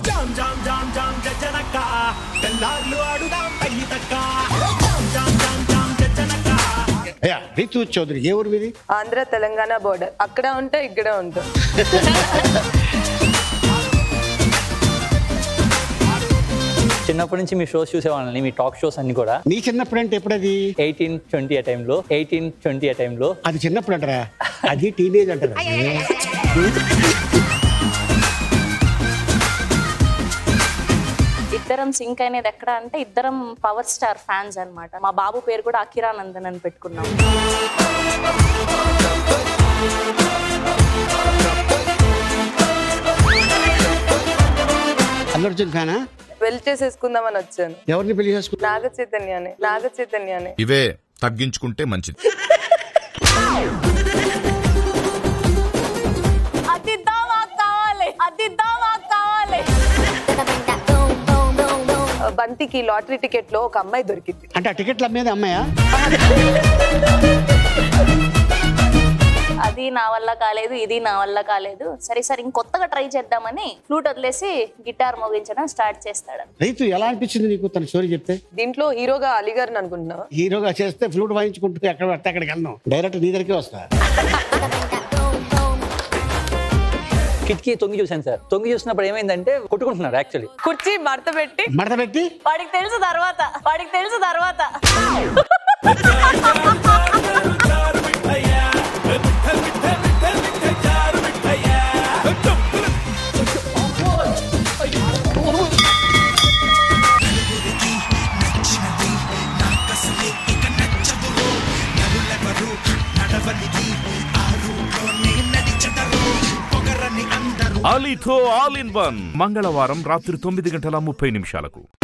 jam జామ్ జామ్ జామ్ జనక తెల్లార్లు ఆడుదాం పయ్యి తక్క జామ్ జామ్ జామ్ జామ్ జనక అయ్యా రితు చౌదరి ఏ ఊరు మీది ఆంధ్ర తెలంగాణ బోర్డర్ అక్కడ ఉంటా ఇక్కడ ఉంటా చిన్నప్పటి నుంచి మీ షోస్ చూసేవాళ్ళని మీ టాక్ షోస్ అన్ని కూడా నీ చిన్నప్పుడు అంటే ఎప్పుడది ఎయిటీన్ ట్వంటీ ఆ టైంలో ఎయిటీన్ ట్వంటీ ఆ టైంలో అది చిన్నప్పుడు అంటారా అది టీనేజ్ అంటారు ఇద్దరం సింక్ అనేది ఎక్కడ అంటే ఇద్దరం పవర్ స్టార్ ఫ్యాన్స్ అన్నమాట మా బాబు పేరు కూడా అకిరానందన్ అని పెట్టుకున్నాం అల్లు అర్జున్ ఫ్యానా పెళ్లి చేసేసుకుందామని వచ్చాను ఎవరిని పెళ్లి చేసుకున్నా నాగ చైతన్యానే నాగ చైతన్యానే ఇవే తగ్గించుకుంటే మంచిది అది దావా కావాలి అది దావా కావాలి ఆ, బంతికి లాటరీ టికెట్ లో ఒక అమ్మాయి దొరికింది అంటే ఆ టికెట్ల మీద అమ్మాయా అది నా వల్ల కాలేదు ఇది నా వల్ల కాలేదు సరే సరే ఇంకొత్తగా ట్రై చేద్దామని ఫ్లూట్ వదిలేసి గిటార్ మోగించడం స్టార్ట్ చేస్తాడు రైతు ఎలా అనిపించింది నీకు తన స్టోరీ చెప్తే దీంట్లో హీరోగా అలీగారిని అనుకుంటున్నావా హీరోగా చేస్తే ఫ్లూట్ వాయించుకుంటూ ఎక్కడ పడితే అక్కడికి వెళ్ళను డైరెక్ట్ నీ దగ్గరికి వస్తా కిటికీ తొంగి చూశాను సార్ తొంగి చూసినప్పుడు ఏమైందంటే కొట్టుకుంటున్నారు యాక్చువల్లీ కుర్చీ మడత పెట్టి మడత పెట్టి వాడికి తెలుసు తర్వాత వాడికి తెలుసు తర్వాత అలీతో ఆల్ ఇన్ వన్ మంగళవారం రాత్రి తొమ్మిది గంటల ముప్పై నిమిషాలకు